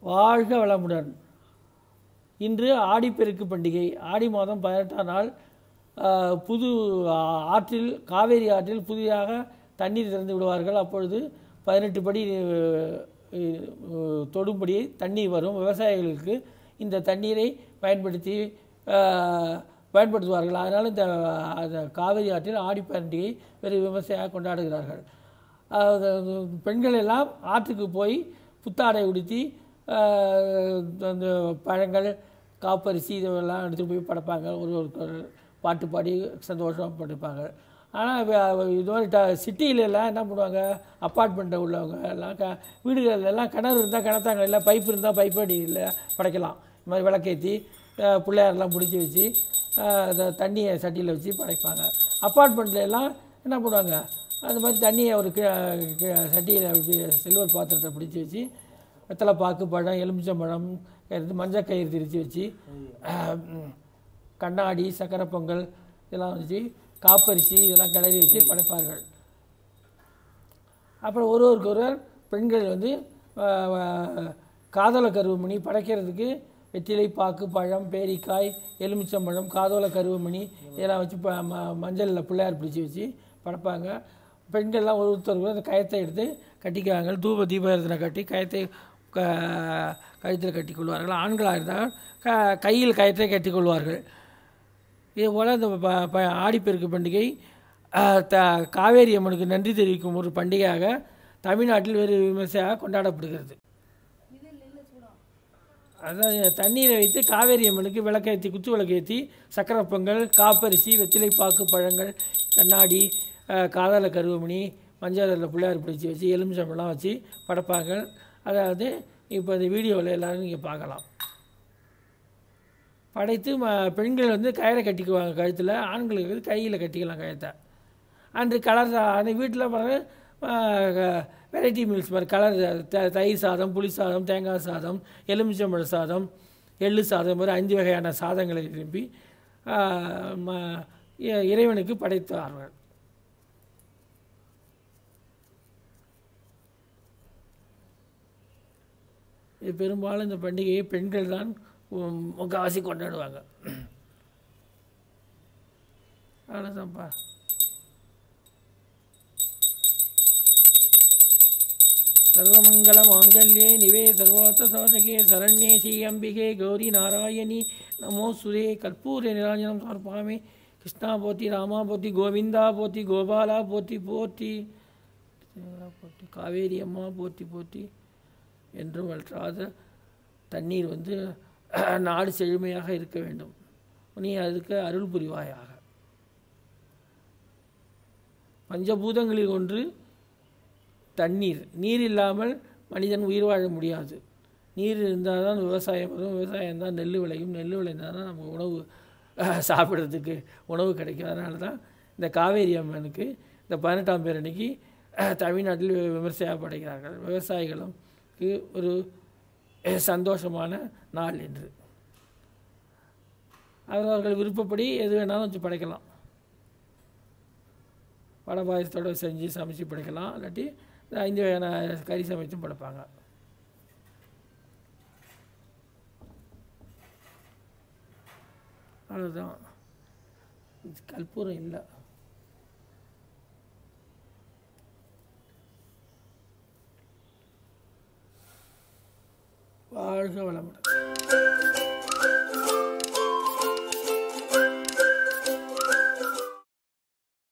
வாழ்க வளமுடன் இன்று ஆடிப்பெருக்கு பண்டிகை ஆடி மாதம் பதினெட்டாம் நாள் ஆஹ், புது ஆ- ஆற்றில் காவேரி ஆற்றில் புதிதாக தண்ணீர் திறந்து விடுவார்கள் அப்பொழுது பதினெட்டு படி அஹ், அஹ், தொடும்படி தண்ணீர் வரும் விவசாயிகளுக்கு இந்த தண்ணீரை பயன்படுத்தி ஆஹ், பயன்படுத்துவார்கள் அதனால் இந்த அந்த காவேரி ஆற்றில் ஆடி பண்டிகை வெறு விமர்சையாக கொண்டாடுகிறார்கள் அதாவது பெண்கள் எல்லாம் ஆற்றுக்கு போய் புத்தாடை உடுத்தி ஆஹ், அந்த பழங்கள் காப்பரிசி இதெல்லாம் எடுத்துகிட்டு போய் படைப்பாங்க ஒரு ஒரு பாட்டு பாடி சந்தோஷமாக படைப்பாங்க ஆனால் இது மாதிரி ட சிட்டியில எல்லாம் என்ன பண்ணுவாங்க அப்பார்ட்மெண்ட்டில் உள்ளவங்க எல்லாம் க வீடுகள்ல எல்லாம் கிணறு இருந்தால் கிணத்தாங்க இல்லை பைப் இருந்தால் பைப் அடியில் படைக்கலாம் இந்த மாதிரி விளக்கேற்றி அஹ், பிள்ளையாரெல்லாம் பிடிச்சி வச்சு அஹ், அந்த தண்ணியை சட்டியில் வச்சு படைப்பாங்க அப்பார்ட்மெண்ட்ல எல்லாம் என்ன பண்ணுவாங்க அது மாதிரி தண்ணியை ஒரு சட்டியில் சில்வர் பாத்திரத்தை பிடிச்சி வச்சு வெத்தலை பாக்கு பழம் எலுமிச்சம்பழம் எடுத்து மஞ்சள் கயிறு திரிச்சு வச்சு அஹ், ம், கண்ணாடி சக்கரை பொங்கல் இதெல்லாம் வச்சு காப்பரிசி இதெல்லாம் கிளறி வச்சு படைப்பார்கள் அப்புறம் ஒருவருக்கு ஒருவர் பெண்கள் வந்து அஹ், அஹ், காதோல கருவமணி படைக்கிறதுக்கு வெற்றிலை பாக்கு பழம் பேரிக்காய் எலுமிச்சம்பழம் காதோல கருவமணி இதெல்லாம் வச்சு ப ம மஞ்சளில் பிள்ளையார் பிடிச்சி வச்சு படைப்பாங்க பெண்கள்லாம் ஒருத்தருக்கு அந்த கயத்தை எடுத்து கட்டிக்குவாங்க தூப தீபாரதனை கட்டி கயத்தை க கழுத்தில் கட்டி கொள்வார்கள் ஆண்களாக இருந்தால் க கையில் கயத்தை கட்டி கொள்வார்கள் இதே போல் இந்த ப ப ஆடிப்பெருக்கு பண்டிகை அஹ், த காவேரி அம்மனுக்கு நன்றி தெரிவிக்கும் ஒரு பண்டிகையாக தமிழ்நாட்டில் வேறு விமர்சையாக கொண்டாடப்படுகிறது அதான் தண்ணீரை வைத்து காவேரி அம்மனுக்கு விளக்கேற்றி குத்து விளக்கேற்றி சக்கரை பொங்கல் காப்பரிசி வெற்றிலை பாக்கு பழங்கள் கண்ணாடி அஹ், காதல கருவமணி மஞ்சள் பிள்ளையார் பிடிச்சி வச்சு எலுமிச்சம்பழம் வச்சு படைப்பாங்க அதாவது இப்போ இந்த வீடியோவில் எல்லோரும் நீங்கள் பார்க்கலாம் படைத்து ம பெண்கள் வந்து கயிறை கட்டிக்குவாங்க கழுத்தில் ஆண்களுக்கு வந்து கையில் கட்டிக்கலாம் கழுத்தை அன்று கலர் சா அந்த வீட்டில் பாருங்க வெரைட்டி மீல்ஸ் மாதிரி கலர் த தயிர் சாதம் புளி சாதம் தேங்காய் சாதம் எலுமிச்சம்பழ சாதம் எள்ளு சாதம் மாதிரி அஞ்சு வகையான சாதங்களை விரும்பி ஆஹ், ம- இ- இறைவனுக்கு படைத்தார்கள் இது பெரும்பாலும் இந்த பண்டிகையை பெண்கள் தான் உம், முக்காவாசி கொண்டாடுவாங்க அவ்வளோதான்ப்பா சர்வமங்கல மாங்கல்யே நிவே சர்வார்த்த சாதகே சரண்யே ஸ்ரீ அம்பிகே கௌரி நாராயணி நமோ சுரே கற்பூர நிராஞ்சனம் சமர்ப்பாமி கிருஷ்ணா போத்தி ராமா போத்தி கோவிந்தா போத்தி கோபாலா போத்தி போத்தி போத்தி காவேரி அம்மா போத்தி போத்தி என்றும் வற்றாத தண்ணீர் வந்து நாடு செழுமையாக இருக்க வேண்டும் நீ அதுக்கு அருள் புரிவாயாக பஞ்சபூதங்களில் ஒன்று தண்ணீர் நீர் இல்லாமல் மனிதன் உயிர் வாழ முடியாது நீர் இருந்தால் தான் விவசாயம் வரும் விவசாயம் தான் நெல் விளையும் நெல் விளைந்தால் தான் நமக்கு உணவு அஹ், சாப்பிட்றதுக்கு உணவு கிடைக்கும் அதனால தான் இந்த காவேரி அம்மனுக்கு இந்த பதினெட்டாம் பேர் அன்னைக்கு அஹ், தமிழ்நாட்டில் விமர்சையாக படைக்கிறார்கள் விவசாயிகளுக்கு ஒரு அஹ், சந்தோஷமான நாள் என்று அவரவர்கள் விருப்பப்படி எது வேணாலும் வச்சு படைக்கலாம் வடை பாயசத்தோட செஞ்சு சமைச்சு படைக்கலாம் இல்லாட்டி இந்த ஐந்து வகையான கறி சமைச்சும் படைப்பாங்க அவ்வளோதான் இது கற்பூரம் இல்லை வாழ்க வளமுடன்